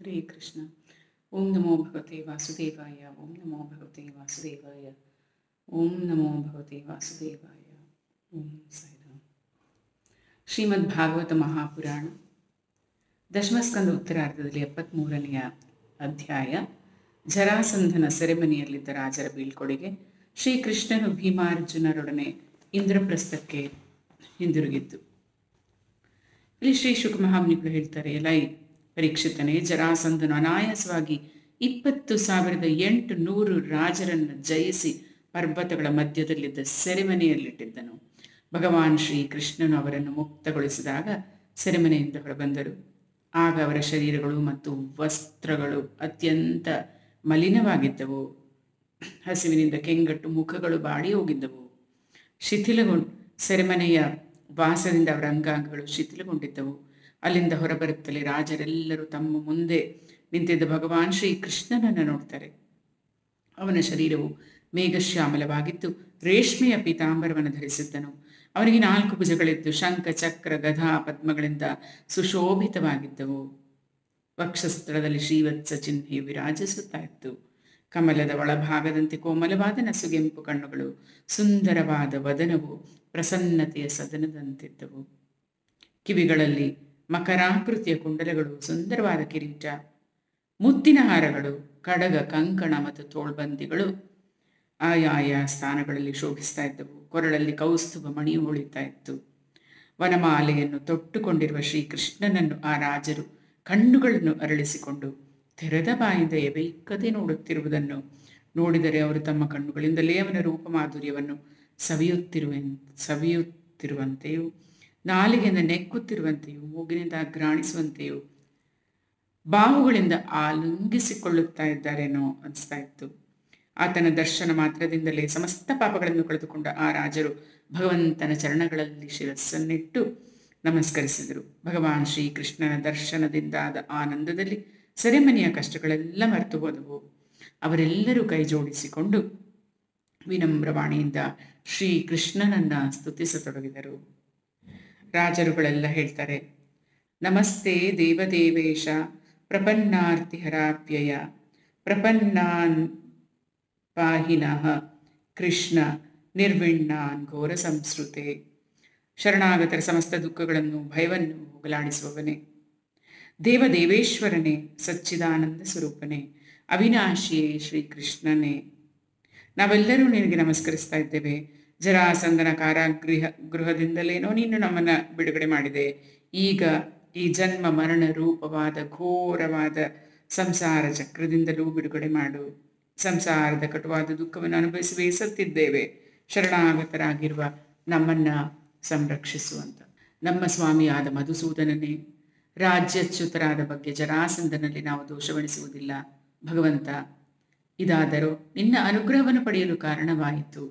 ಹರೇ ಕೃಷ್ಣ ಓಂ ನಮೋ ಭಗವತೆ ವಾಸುದೇವಾಯ ಓಂ ನಮೋ ಭಗವತೆ ವಾಸುದೇವಾಯ ಓಂ ನಮೋ ಭಗವತೆ ವಾಸುದೇವಾಯ ಓಂ ಸಾಯಿರಾಮ್ ಶ್ರೀಮದ್ ಭಾಗವತ ಮಹಾಪುರಾಣ ದಶಮಸ್ಕಂದ ಉತ್ತರಾರ್ಧದಲ್ಲಿ ಎಪ್ಪತ್ತ್ಮೂರನೆಯ ಅಧ್ಯಾಯ ಜರಾಸಂಧನ ಸೆರೆಮನೆಯಲ್ಲಿದ್ದ ರಾಜರ ಬೀಳ್ಕೊಡುಗೆ ಶ್ರೀಕೃಷ್ಣನು ಭೀಮಾರ್ಜುನರೊಡನೆ ಇಂದ್ರಪ್ರಸ್ಥಕ್ಕೆ ಹಿಂದಿರುಗಿದ್ದು ಇಲ್ಲಿ ಶ್ರೀ ಶುಕಮಹಾಮುನಿಗಳು ಹೇಳ್ತಾರೆ ಎಲೈ ಪರೀಕ್ಷಿತನೇ ಜರಾಸಂಧನು ಅನಾಯಾಸವಾಗಿ ಇಪ್ಪತ್ತು ಸಾವಿರದ ಎಂಟು ನೂರು ರಾಜರನ್ನು ಜಯಿಸಿ ಪರ್ವತಗಳ ಮಧ್ಯದಲ್ಲಿದ್ದ ಸೆರೆಮನೆಯಲ್ಲಿಟ್ಟಿದ್ದನು ಭಗವಾನ್ ಶ್ರೀ ಕೃಷ್ಣನು ಅವರನ್ನು ಮುಕ್ತಗೊಳಿಸಿದಾಗ ಸೆರೆಮನೆಯಿಂದ ಹೊರಬಂದರು ಆಗ ಅವರ ಶರೀರಗಳು ಮತ್ತು ವಸ್ತ್ರಗಳು ಅತ್ಯಂತ ಮಲಿನವಾಗಿದ್ದವು ಹಸಿವಿನಿಂದ ಕೆಂಗಟ್ಟು ಮುಖಗಳು ಬಾಡಿ ಹೋಗಿದ್ದವು ಶಿಥಿಲಗೊಂಡು ಸೆರೆಮನೆಯ ವಾಸದಿಂದ ಅವರ ಅಂಗಾಂಗಗಳು ಶಿಥಿಲಗೊಂಡಿದ್ದವು ಅಲ್ಲಿಂದ ಹೊರಬರುತ್ತಲೇ ರಾಜರೆಲ್ಲರೂ ತಮ್ಮ ಮುಂದೆ ನಿಂತಿದ್ದ ಭಗವಾನ್ ಶ್ರೀ ಕೃಷ್ಣನನ್ನು ನೋಡ್ತಾರೆ ಅವನ ಶರೀರವು ಮೇಘಶ್ಯಾಮಲವಾಗಿದ್ದು ರೇಷ್ಮೆಯ ಪೀತಾಂಬರವನ್ನು ಧರಿಸಿದ್ದನು ಅವನಿಗೆ ನಾಲ್ಕು ಭುಜಗಳಿದ್ದು ಶಂಖ ಚಕ್ರ ಗಧಾ ಪದ್ಮಗಳಿಂದ ಸುಶೋಭಿತವಾಗಿದ್ದವು ವಕ್ಷಸ್ಥಳದಲ್ಲಿ ಶ್ರೀವತ್ಸ ಚಿಹ್ನೆಯು ವಿರಾಜಿಸುತ್ತಾ ಇತ್ತು ಕಮಲದ ಒಳಭಾಗದಂತೆ ಕೋಮಲವಾದ ನಸುಗೆಂಪು ಕಣ್ಣುಗಳು ಸುಂದರವಾದ ವದನವು ಪ್ರಸನ್ನತೆಯ ಸದನದಂತಿದ್ದವು ಕಿವಿಗಳಲ್ಲಿ ಮಕರಾಕೃತಿಯ ಕುಂಡಲಗಳು ಸುಂದರವಾದ ಕಿರೀಟ ಮುತ್ತಿನ ಹಾರಗಳು ಕಡಗ ಕಂಕಣ ಮತ್ತು ತೋಳ್ಬಂದಿಗಳು ಆಯಾಯ ಸ್ಥಾನಗಳಲ್ಲಿ ಶೋಭಿಸ್ತಾ ಇದ್ದವು ಕೊರಳಲ್ಲಿ ಕೌಸ್ತುಭ ಮಣಿಯು ಹೊಳಿತಾ ಇತ್ತು ವನಮಾಲೆಯನ್ನು ತೊಟ್ಟುಕೊಂಡಿರುವ ಶ್ರೀಕೃಷ್ಣನನ್ನು ಆ ರಾಜರು ಕಣ್ಣುಗಳನ್ನು ಅರಳಿಸಿಕೊಂಡು ತೆರೆದ ಬಾಯಿಂದ ಎಬೆಯಿಕ್ಕದೆ ನೋಡುತ್ತಿರುವುದನ್ನು ನೋಡಿದರೆ ಅವರು ತಮ್ಮ ಕಣ್ಣುಗಳಿಂದಲೇ ಅವನ ರೂಪ ಮಾಧುರ್ಯವನ್ನು ಸವಿಯುತ್ತಿರುವ ಸವಿಯುತ್ತಿರುವಂತೆಯೂ ನಾಲಿಗೆಯಿಂದ ನೆಕ್ಕುತ್ತಿರುವಂತೆಯೂ ಮೂಗಿನಿಂದ ಗ್ರಾಣಿಸುವಂತೆಯೂ ಬಾಹುಗಳಿಂದ ಆಲಂಗಿಸಿಕೊಳ್ಳುತ್ತಾ ಇದ್ದಾರೇನೋ ಅನಿಸ್ತಾ ಇತ್ತು ಆತನ ದರ್ಶನ ಮಾತ್ರದಿಂದಲೇ ಸಮಸ್ತ ಪಾಪಗಳನ್ನು ಕಳೆದುಕೊಂಡ ಆ ರಾಜರು ಭಗವಂತನ ಚರಣಗಳಲ್ಲಿ ಶಿರಸ್ಸನ್ನಿಟ್ಟು ನಮಸ್ಕರಿಸಿದರು ಭಗವಾನ್ ಶ್ರೀಕೃಷ್ಣನ ದರ್ಶನದಿಂದಾದ ಆನಂದದಲ್ಲಿ ಸೆರೆಮನೆಯ ಕಷ್ಟಗಳೆಲ್ಲ ಮರೆತು ಹೋದವು ಅವರೆಲ್ಲರೂ ಕೈ ಜೋಡಿಸಿಕೊಂಡು ವಿನಮ್ರವಾಣಿಯಿಂದ ಶ್ರೀಕೃಷ್ಣನನ್ನ ಸ್ತುತಿಸತೊಡಗಿದರು ರಾಜರುಗಳೆಲ್ಲ ಹೇಳ್ತಾರೆ ನಮಸ್ತೆ ದೇವದೇವೇಶ ಪ್ರಪನ್ನಾರ್ತಿಹರಾಪ್ಯಯ ಪ್ರಪನ್ನಾನ್ ಪಾಹಿನಃ ಕೃಷ್ಣ ನಿರ್ವಿಣ್ಣಾನ್ ಘೋರ ಸಂಸ್ಕೃತೆ ಶರಣಾಗತರ ಸಮಸ್ತ ದುಃಖಗಳನ್ನು ಭಯವನ್ನು ಹೋಗಲಾಡಿಸುವವನೇ ದೇವದೇವೇಶ್ವರನೇ ಸಚ್ಚಿದಾನಂದ ಸ್ವರೂಪನೇ ಅವಿನಾಶಿಯೇ ಶ್ರೀಕೃಷ್ಣನೇ ನಾವೆಲ್ಲರೂ ನಿನಗೆ ನಮಸ್ಕರಿಸ್ತಾ ಇದ್ದೇವೆ ಜರಾಸಂದನ ಕಾರಾಗೃಹ ಗೃಹದಿಂದಲೇನೋ ನೀನು ನಮ್ಮನ್ನ ಬಿಡುಗಡೆ ಮಾಡಿದೆ ಈಗ ಈ ಜನ್ಮ ಮರಣ ರೂಪವಾದ ಘೋರವಾದ ಸಂಸಾರ ಚಕ್ರದಿಂದಲೂ ಬಿಡುಗಡೆ ಮಾಡು ಸಂಸಾರದ ಕಟುವಾದ ದುಃಖವನ್ನು ಅನುಭವಿಸಿ ಬೇಸತ್ತಿದ್ದೇವೆ ಶರಣಾಗತರಾಗಿರುವ ನಮ್ಮನ್ನ ಸಂರಕ್ಷಿಸುವಂತ ನಮ್ಮ ಸ್ವಾಮಿಯಾದ ಮಧುಸೂದನನೇ ರಾಜ್ಯಚ್ಯುತರಾದ ಬಗ್ಗೆ ಜರಾಸಂದನಲ್ಲಿ ನಾವು ದೋಷವೆಣಿಸುವುದಿಲ್ಲ ಭಗವಂತ ಇದಾದರೂ ನಿನ್ನ ಅನುಗ್ರಹವನ್ನು ಪಡೆಯಲು ಕಾರಣವಾಯಿತು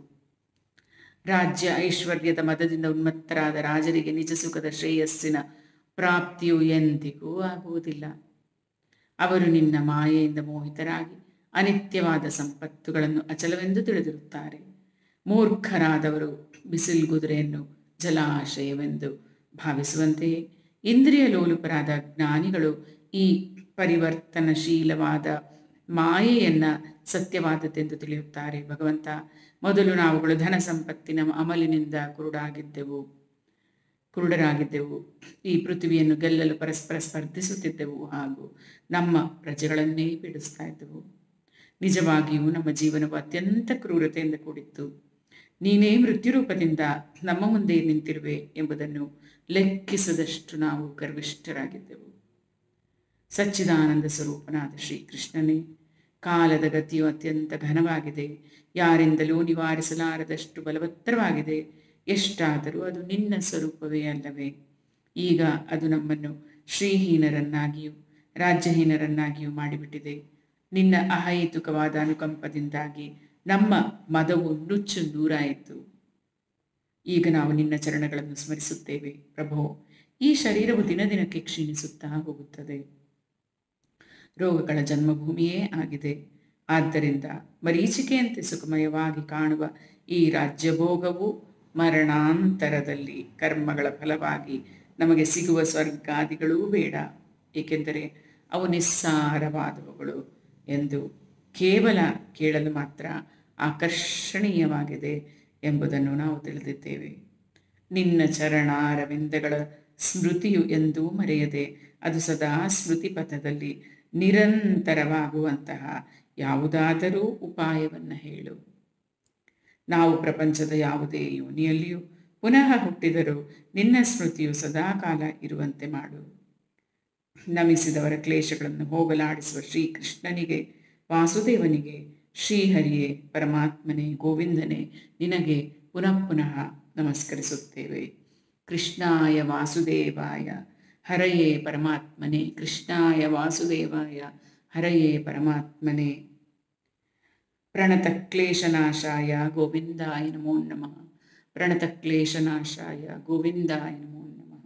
ರಾಜ್ಯ ಐಶ್ವರ್ಯದ ಮದದಿಂದ ಉನ್ಮತ್ತರಾದ ರಾಜರಿಗೆ ನಿಜ ಸುಖದ ಶ್ರೇಯಸ್ಸಿನ ಪ್ರಾಪ್ತಿಯು ಎಂದಿಗೂ ಆಗುವುದಿಲ್ಲ ಅವರು ನಿನ್ನ ಮಾಯೆಯಿಂದ ಮೋಹಿತರಾಗಿ ಅನಿತ್ಯವಾದ ಸಂಪತ್ತುಗಳನ್ನು ಅಚಲವೆಂದು ತಿಳಿದಿರುತ್ತಾರೆ ಮೂರ್ಖರಾದವರು ಬಿಸಿಲ್ಗುದುರೆಯನ್ನು ಜಲಾಶಯವೆಂದು ಭಾವಿಸುವಂತೆಯೇ ಇಂದ್ರಿಯ ಲೋಲುಪರಾದ ಜ್ಞಾನಿಗಳು ಈ ಪರಿವರ್ತನಶೀಲವಾದ ಮಾಯೆಯನ್ನ ಸತ್ಯವಾದದ್ದೆಂದು ತಿಳಿಯುತ್ತಾರೆ ಭಗವಂತ ಮೊದಲು ನಾವುಗಳು ಧನ ಸಂಪತ್ತಿನ ಅಮಲಿನಿಂದ ಕುರುಡಾಗಿದ್ದೆವು ಕುರುಡರಾಗಿದ್ದೆವು ಈ ಪೃಥ್ವಿಯನ್ನು ಗೆಲ್ಲಲು ಪರಸ್ಪರ ಸ್ಪರ್ಧಿಸುತ್ತಿದ್ದೆವು ಹಾಗೂ ನಮ್ಮ ಪ್ರಜೆಗಳನ್ನೇ ಪೀಡಿಸ್ತಾ ಇದ್ದೆವು ನಿಜವಾಗಿಯೂ ನಮ್ಮ ಜೀವನವು ಅತ್ಯಂತ ಕ್ರೂರತೆಯಿಂದ ಕೂಡಿತ್ತು ನೀನೇ ಮೃತ್ಯುರೂಪದಿಂದ ನಮ್ಮ ಮುಂದೆ ನಿಂತಿರುವೆ ಎಂಬುದನ್ನು ಲೆಕ್ಕಿಸದಷ್ಟು ನಾವು ಗರ್ವಿಷ್ಠರಾಗಿದ್ದೆವು ಸಚ್ಚಿದಾನಂದ ಸ್ವರೂಪನಾದ ಶ್ರೀಕೃಷ್ಣನೇ ಕಾಲದ ಗತಿಯು ಅತ್ಯಂತ ಘನವಾಗಿದೆ ಯಾರಿಂದಲೂ ನಿವಾರಿಸಲಾರದಷ್ಟು ಬಲವತ್ತರವಾಗಿದೆ ಎಷ್ಟಾದರೂ ಅದು ನಿನ್ನ ಸ್ವರೂಪವೇ ಅಲ್ಲವೇ ಈಗ ಅದು ನಮ್ಮನ್ನು ಶ್ರೀಹೀನರನ್ನಾಗಿಯೂ ರಾಜ್ಯಹೀನರನ್ನಾಗಿಯೂ ಮಾಡಿಬಿಟ್ಟಿದೆ ನಿನ್ನ ಅಹೈತುಕವಾದ ಅನುಕಂಪದಿಂದಾಗಿ ನಮ್ಮ ಮದವು ನುಚ್ಚು ನೂರಾಯಿತು ಈಗ ನಾವು ನಿನ್ನ ಚರಣಗಳನ್ನು ಸ್ಮರಿಸುತ್ತೇವೆ ಪ್ರಭೋ ಈ ಶರೀರವು ದಿನ ದಿನಕ್ಕೆ ಕ್ಷೀಣಿಸುತ್ತಾ ಹೋಗುತ್ತದೆ ರೋಗಗಳ ಜನ್ಮಭೂಮಿಯೇ ಆಗಿದೆ ಆದ್ದರಿಂದ ಮರೀಚಿಕೆಯಂತೆ ಸುಖಮಯವಾಗಿ ಕಾಣುವ ಈ ರಾಜ್ಯಭೋಗವು ಮರಣಾಂತರದಲ್ಲಿ ಕರ್ಮಗಳ ಫಲವಾಗಿ ನಮಗೆ ಸಿಗುವ ಸ್ವರ್ಗಾದಿಗಳೂ ಬೇಡ ಏಕೆಂದರೆ ಅವು ನಿಸ್ಸಾರವಾದವುಗಳು ಎಂದು ಕೇವಲ ಕೇಳಲು ಮಾತ್ರ ಆಕರ್ಷಣೀಯವಾಗಿದೆ ಎಂಬುದನ್ನು ನಾವು ತಿಳಿದಿದ್ದೇವೆ ನಿನ್ನ ಚರಣಾರವಿಂದಗಳ ಸ್ಮೃತಿಯು ಎಂದೂ ಮರೆಯದೆ ಅದು ಸದಾ ಸ್ಮೃತಿ ಪಥದಲ್ಲಿ ನಿರಂತರವಾಗುವಂತಹ ಯಾವುದಾದರೂ ಉಪಾಯವನ್ನು ಹೇಳು ನಾವು ಪ್ರಪಂಚದ ಯಾವುದೇ ಯೋನಿಯಲ್ಲಿಯೂ ಪುನಃ ಹುಟ್ಟಿದರೂ ನಿನ್ನ ಸ್ಮೃತಿಯು ಸದಾಕಾಲ ಇರುವಂತೆ ಮಾಡು ನಮಿಸಿದವರ ಕ್ಲೇಶಗಳನ್ನು ಹೋಗಲಾಡಿಸುವ ಶ್ರೀಕೃಷ್ಣನಿಗೆ ವಾಸುದೇವನಿಗೆ ಶ್ರೀಹರಿಯೇ ಪರಮಾತ್ಮನೇ ಗೋವಿಂದನೇ ನಿನಗೆ ಪುನಃ ಪುನಃ ನಮಸ್ಕರಿಸುತ್ತೇವೆ ಕೃಷ್ಣಾಯ ವಾಸುದೇವಾಯ ಹರಯೇ ಪರಮಾತ್ಮನೇ ಕೃಷ್ಣಾಯ ವಾಸುದೇವಾಯ ಹರಯೇ ಪರಮಾತ್ಮನೇ ಪ್ರಣತ ಕ್ಲೇಶನಾಶಾಯ ಗೋವಿಂದಾಯ ನಮೋ ನಮಃ ಪ್ರಣತ ಕ್ಲೇಶನಾಶಾಯ ಗೋವಿಂದಾಯ ನಮೋ ನಮಃ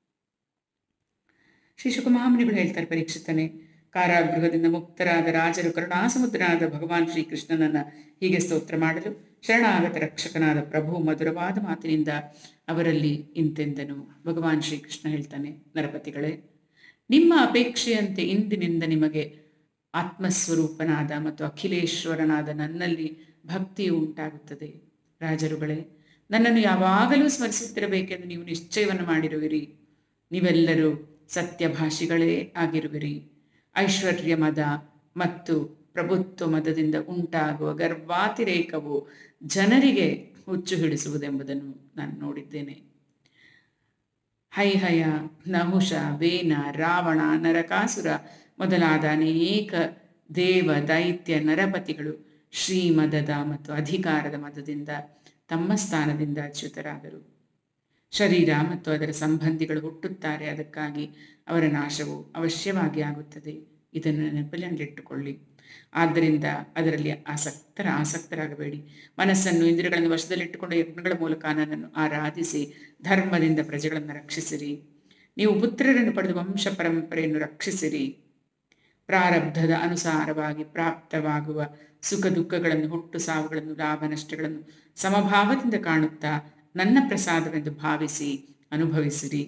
ಶ್ರೀ ಶುಕಮಹಾಮುನಿಗಳು ಹೇಳ್ತಾರೆ ಪರೀಕ್ಷಿತನೆ ಕಾರಾಗೃಹದಿಂದ ಮುಕ್ತರಾದ ರಾಜರು ಕರುಣಾಸಮುದ್ರನಾದ ಭಗವಾನ್ ಶ್ರೀಕೃಷ್ಣನನ್ನ ಹೀಗೆ ಸ್ತೋತ್ರ ಮಾಡಲು ಶರಣಾಗತ ರಕ್ಷಕನಾದ ಪ್ರಭು ಮಧುರವಾದ ಮಾತಿನಿಂದ ಅವರಲ್ಲಿ ಇಂತೆಂದನು ಭಗವಾನ್ ಶ್ರೀಕೃಷ್ಣ ಹೇಳ್ತಾನೆ ನರಪತಿಗಳೇ ನಿಮ್ಮ ಅಪೇಕ್ಷೆಯಂತೆ ಇಂದಿನಿಂದ ನಿಮಗೆ ಆತ್ಮಸ್ವರೂಪನಾದ ಮತ್ತು ಅಖಿಲೇಶ್ವರನಾದ ನನ್ನಲ್ಲಿ ಭಕ್ತಿಯು ಉಂಟಾಗುತ್ತದೆ ರಾಜರುಗಳೇ ನನ್ನನ್ನು ಯಾವಾಗಲೂ ಸ್ಮರಿಸುತ್ತಿರಬೇಕೆಂದು ನೀವು ನಿಶ್ಚಯವನ್ನು ಮಾಡಿರುವಿರಿ ನೀವೆಲ್ಲರೂ ಸತ್ಯಭಾಷಿಗಳೇ ಆಗಿರುವಿರಿ ಐಶ್ವರ್ಯ ಮದ ಮತ್ತು ಪ್ರಭುತ್ವ ಮದದಿಂದ ಉಂಟಾಗುವ ಗರ್ವಾತಿರೇಕವು ಜನರಿಗೆ ಹುಚ್ಚು ಹಿಡಿಸುವುದೆಂಬುದನ್ನು ನಾನು ನೋಡಿದ್ದೇನೆ ಹೈಹಯ ನಹುಷ ವೇನ ರಾವಣ ನರಕಾಸುರ ಮೊದಲಾದ ಅನೇಕ ದೇವ ದೈತ್ಯ ನರಪತಿಗಳು ಶ್ರೀಮದದ ಮತ್ತು ಅಧಿಕಾರದ ಮದದಿಂದ ತಮ್ಮ ಸ್ಥಾನದಿಂದ ಅಚ್ಯುತರಾದರು ಶರೀರ ಮತ್ತು ಅದರ ಸಂಬಂಧಿಗಳು ಹುಟ್ಟುತ್ತಾರೆ ಅದಕ್ಕಾಗಿ ಅವರ ನಾಶವು ಅವಶ್ಯವಾಗಿ ಆಗುತ್ತದೆ ಇದನ್ನು ನೆನಪಿನಲ್ಲಿಟ್ಟುಕೊಳ್ಳಿ ಆದ್ದರಿಂದ ಅದರಲ್ಲಿ ಆಸಕ್ತರ ಆಸಕ್ತರಾಗಬೇಡಿ ಮನಸ್ಸನ್ನು ಇಂದ್ರಿಯಗಳನ್ನು ವಶದಲ್ಲಿಟ್ಟುಕೊಂಡು ಯಜ್ಞಗಳ ಮೂಲಕ ನನ್ನನ್ನು ಆರಾಧಿಸಿ ಧರ್ಮದಿಂದ ಪ್ರಜೆಗಳನ್ನು ರಕ್ಷಿಸಿರಿ ನೀವು ಪುತ್ರರನ್ನು ಪಡೆದು ವಂಶ ಪರಂಪರೆಯನ್ನು ರಕ್ಷಿಸಿರಿ ಪ್ರಾರಬ್ಧದ ಅನುಸಾರವಾಗಿ ಪ್ರಾಪ್ತವಾಗುವ ಸುಖ ದುಃಖಗಳನ್ನು ಹುಟ್ಟು ಸಾವುಗಳನ್ನು ಲಾಭ ನಷ್ಟಗಳನ್ನು ಸಮಭಾವದಿಂದ ಕಾಣುತ್ತಾ ನನ್ನ ಪ್ರಸಾದವೆಂದು ಭಾವಿಸಿ ಅನುಭವಿಸಿರಿ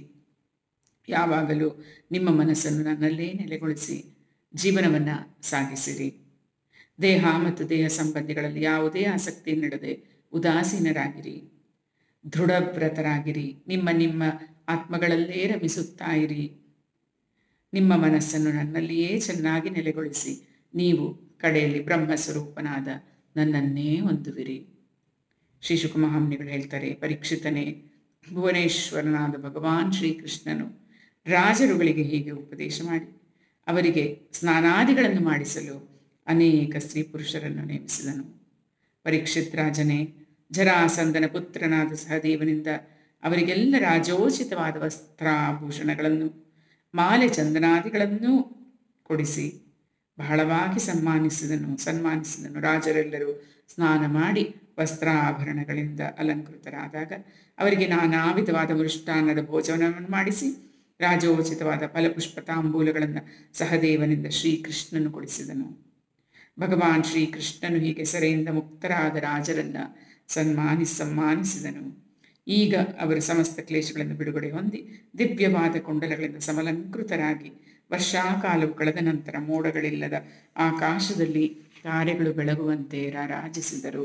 ಯಾವಾಗಲೂ ನಿಮ್ಮ ಮನಸ್ಸನ್ನು ನನ್ನಲ್ಲೇ ನೆಲೆಗೊಳಿಸಿ ಜೀವನವನ್ನು ಸಾಗಿಸಿರಿ ದೇಹ ಮತ್ತು ದೇಹ ಸಂಬಂಧಿಗಳಲ್ಲಿ ಯಾವುದೇ ಆಸಕ್ತಿ ನೀಡದೆ ಉದಾಸೀನರಾಗಿರಿ ದೃಢವ್ರತರಾಗಿರಿ ನಿಮ್ಮ ನಿಮ್ಮ ಆತ್ಮಗಳಲ್ಲೇ ರಮಿಸುತ್ತಾ ಇರಿ ನಿಮ್ಮ ಮನಸ್ಸನ್ನು ನನ್ನಲ್ಲಿಯೇ ಚೆನ್ನಾಗಿ ನೆಲೆಗೊಳಿಸಿ ನೀವು ಕಡೆಯಲ್ಲಿ ಬ್ರಹ್ಮಸ್ವರೂಪನಾದ ನನ್ನನ್ನೇ ಹೊಂದುವಿರಿ ಶ್ರೀ ಶುಕಮಹಾಮ್ನಿಗಳು ಹೇಳ್ತಾರೆ ಪರೀಕ್ಷಿತನೇ ಭುವನೇಶ್ವರನಾದ ಭಗವಾನ್ ಶ್ರೀಕೃಷ್ಣನು ರಾಜರುಗಳಿಗೆ ಹೀಗೆ ಉಪದೇಶ ಮಾಡಿ ಅವರಿಗೆ ಸ್ನಾನಾದಿಗಳನ್ನು ಮಾಡಿಸಲು ಅನೇಕ ಸ್ತ್ರೀ ಪುರುಷರನ್ನು ನೇಮಿಸಿದನು ಪರೀಕ್ಷಿತ್ ರಾಜನೇ ಜರಾಸಂದನ ಪುತ್ರನಾದ ಸಹದೇವನಿಂದ ಅವರಿಗೆಲ್ಲ ರಾಜೋಚಿತವಾದ ವಸ್ತ್ರಾಭೂಷಣಗಳನ್ನು ಮಾಲೆ ಚಂದನಾದಿಗಳನ್ನೂ ಕೊಡಿಸಿ ಬಹಳವಾಗಿ ಸನ್ಮಾನಿಸಿದನು ಸನ್ಮಾನಿಸಿದನು ರಾಜರೆಲ್ಲರೂ ಸ್ನಾನ ಮಾಡಿ ವಸ್ತ್ರಾಭರಣಗಳಿಂದ ಅಲಂಕೃತರಾದಾಗ ಅವರಿಗೆ ನಾನಾ ವಿಧವಾದ ಮೃಷ್ಟಾನ್ನದ ಭೋಜನವನ್ನು ಮಾಡಿಸಿ ರಾಜೋಚಿತವಾದ ಫಲಪುಷ್ಪ ತಾಂಬೂಲಗಳನ್ನು ಸಹದೇವನಿಂದ ಶ್ರೀಕೃಷ್ಣನು ಕೊಡಿಸಿದನು ಭಗವಾನ್ ಶ್ರೀಕೃಷ್ಣನು ಹೀಗೆ ಸೆರೆಯಿಂದ ಮುಕ್ತರಾದ ರಾಜರನ್ನ ಸನ್ಮಾನಿಸಿ ಸನ್ಮಾನಿಸಿದನು ಈಗ ಅವರು ಸಮಸ್ತ ಕ್ಲೇಶಗಳನ್ನು ಬಿಡುಗಡೆ ಹೊಂದಿ ದಿವ್ಯವಾದ ಕುಂಡಲಗಳಿಂದ ಸಮಲಂಕೃತರಾಗಿ ವರ್ಷಾಕಾಲವು ಕಳೆದ ನಂತರ ಮೋಡಗಳಿಲ್ಲದ ಆಕಾಶದಲ್ಲಿ ತಾರೆಗಳು ಬೆಳಗುವಂತೆ ರಾರಾಜಿಸಿದರು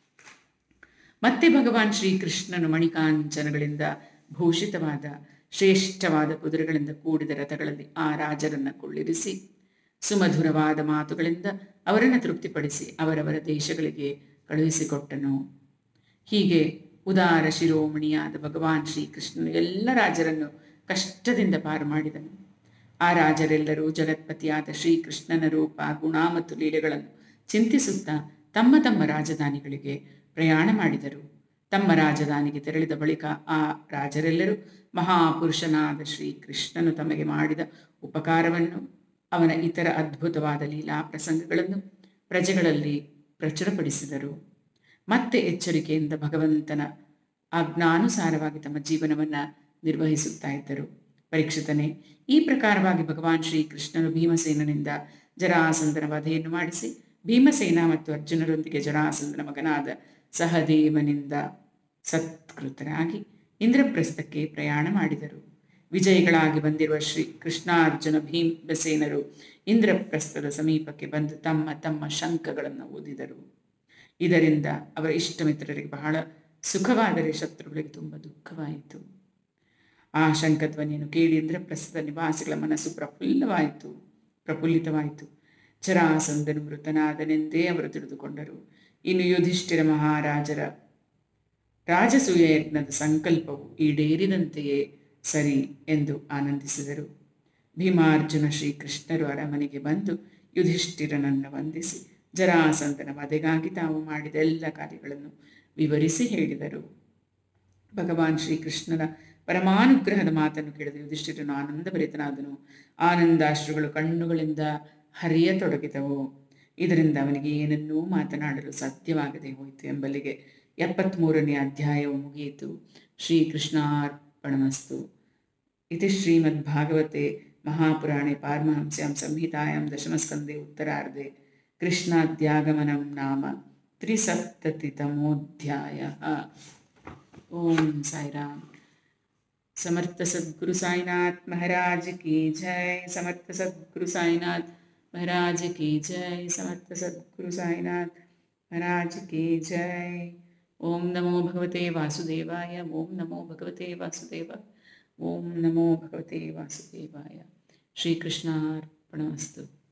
ಮತ್ತೆ ಭಗವಾನ್ ಶ್ರೀಕೃಷ್ಣನು ಮಣಿಕಾಂಚನಗಳಿಂದ ಭೂಷಿತವಾದ ಶ್ರೇಷ್ಠವಾದ ಕುದುರೆಗಳಿಂದ ಕೂಡಿದ ರಥಗಳಲ್ಲಿ ಆ ರಾಜರನ್ನ ಕೊಳ್ಳಿರಿಸಿ ಸುಮಧುರವಾದ ಮಾತುಗಳಿಂದ ಅವರನ್ನು ತೃಪ್ತಿಪಡಿಸಿ ಅವರವರ ದೇಶಗಳಿಗೆ ಕಳುಹಿಸಿಕೊಟ್ಟನು ಹೀಗೆ ಉದಾರ ಶಿರೋಮಣಿಯಾದ ಭಗವಾನ್ ಶ್ರೀಕೃಷ್ಣನು ಎಲ್ಲ ರಾಜರನ್ನು ಕಷ್ಟದಿಂದ ಪಾರು ಮಾಡಿದನು ಆ ರಾಜರೆಲ್ಲರೂ ಜಗತ್ಪತಿಯಾದ ಶ್ರೀಕೃಷ್ಣನ ರೂಪ ಗುಣ ಮತ್ತು ಲೀಲೆಗಳನ್ನು ಚಿಂತಿಸುತ್ತಾ ತಮ್ಮ ತಮ್ಮ ರಾಜಧಾನಿಗಳಿಗೆ ಪ್ರಯಾಣ ಮಾಡಿದರು ತಮ್ಮ ರಾಜಧಾನಿಗೆ ತೆರಳಿದ ಬಳಿಕ ಆ ರಾಜರೆಲ್ಲರೂ ಮಹಾಪುರುಷನಾದ ಶ್ರೀಕೃಷ್ಣನು ತಮಗೆ ಮಾಡಿದ ಉಪಕಾರವನ್ನು ಅವನ ಇತರ ಅದ್ಭುತವಾದ ಲೀಲಾ ಪ್ರಸಂಗಗಳನ್ನು ಪ್ರಜೆಗಳಲ್ಲಿ ಪ್ರಚುರಪಡಿಸಿದರು ಮತ್ತೆ ಎಚ್ಚರಿಕೆಯಿಂದ ಭಗವಂತನ ಆಜ್ಞಾನುಸಾರವಾಗಿ ತಮ್ಮ ಜೀವನವನ್ನು ನಿರ್ವಹಿಸುತ್ತಾ ಇದ್ದರು ಪರೀಕ್ಷಿತನೇ ಈ ಪ್ರಕಾರವಾಗಿ ಭಗವಾನ್ ಶ್ರೀಕೃಷ್ಣನು ಭೀಮಸೇನನಿಂದ ಜರಾಸಂದನ ವಧೆಯನ್ನು ಮಾಡಿಸಿ ಭೀಮಸೇನ ಮತ್ತು ಅರ್ಜುನರೊಂದಿಗೆ ಜರಾಸಂದನ ಮಗನಾದ ಸಹದೇವನಿಂದ ಸತ್ಕೃತರಾಗಿ ಇಂದ್ರಪ್ರಸ್ಥಕ್ಕೆ ಪ್ರಯಾಣ ಮಾಡಿದರು ವಿಜಯಿಗಳಾಗಿ ಬಂದಿರುವ ಶ್ರೀ ಕೃಷ್ಣಾರ್ಜುನ ಭೀಮಸೇನರು ಇಂದ್ರಪ್ರಸ್ಥದ ಸಮೀಪಕ್ಕೆ ಬಂದು ತಮ್ಮ ತಮ್ಮ ಶಂಖಗಳನ್ನು ಓದಿದರು ಇದರಿಂದ ಅವರ ಇಷ್ಟ ಮಿತ್ರರಿಗೆ ಬಹಳ ಸುಖವಾದರೆ ಶತ್ರುಗಳಿಗೆ ತುಂಬ ದುಃಖವಾಯಿತು ಆ ಶಂಖಧ್ವನಿಯನ್ನು ಕೇಳಿ ಇಂದ್ರಪ್ರಸ್ಥದ ನಿವಾಸಿಗಳ ಮನಸ್ಸು ಪ್ರಫುಲ್ಲವಾಯಿತು ಪ್ರಫುಲ್ಲಿತವಾಯಿತು ಜರಾಸಂದನು ಮೃತನಾದನೆಂದೇ ಅವರು ತಿಳಿದುಕೊಂಡರು ಇನ್ನು ಯುಧಿಷ್ಠಿರ ಮಹಾರಾಜರ ರಾಜಸೂಯ ಯಜ್ಞದ ಸಂಕಲ್ಪವು ಈಡೇರಿದಂತೆಯೇ ಸರಿ ಎಂದು ಆನಂದಿಸಿದರು ಭೀಮಾರ್ಜುನ ಶ್ರೀಕೃಷ್ಣರು ಅರಮನೆಗೆ ಬಂದು ಯುಧಿಷ್ಠಿರನನ್ನು ವಂದಿಸಿ ಜರಾಸಂದನ ವಧೆಗಾಗಿ ತಾವು ಮಾಡಿದ ಎಲ್ಲ ಕಾರ್ಯಗಳನ್ನು ವಿವರಿಸಿ ಹೇಳಿದರು ಭಗವಾನ್ ಶ್ರೀಕೃಷ್ಣನ ಪರಮಾನುಗ್ರಹದ ಮಾತನ್ನು ಕೇಳಿದ ಯುಧಿಷ್ಠಿರನು ಆನಂದಭರಿತನಾದನು ಆನಂದಾಶ್ರುಗಳು ಕಣ್ಣುಗಳಿಂದ ಹರಿಯತೊಡಗಿದವು ಇದರಿಂದ ಅವನಿಗೆ ಏನನ್ನೂ ಮಾತನಾಡಲು ಸಾಧ್ಯವಾಗದೆ ಹೋಯಿತು ಎಂಬಲ್ಲಿಗೆ ಎಪ್ಪತ್ತ್ಮೂರನೇ ಅಧ್ಯಾಯವು ಮುಗಿಯಿತು ಶ್ರೀಕೃಷ್ಣಾರ್ಪಣಮಸ್ತು ಇತಿ ಶ್ರೀಮದ್ಭಾಗವತೆ ಮಹಾಪುರಾಣೆ ಪಾರಮಹಂಸ್ಯಾಂ ಸಂಹಿತಾಯಾಂ ದಶಮಸ್ಕಂದೆ ಉತ್ತರಾರ್ಧೆ ಕೃಷ್ಣಾದ್ಯಾಗಮನಂ ನಾಮ ತ್ರಿಸಪ್ತತಿತಮೋಧ್ಯಾಯ ಓಂ ಸಾಯಿರಾಮ್ समर्थ सद्गुरु साईनाथ महाराज की जय समर्थ सद्गुरु साईनाथ महाराज की जय समर्थ सद्गुरु साईनाथ महाराज की जय ओम नमो भगवते वासुदेवाय ओम नमो भगवते वासुदेव ओम नमो भगवते वासुदेवाय श्रीकृष्णार्पणमस्तु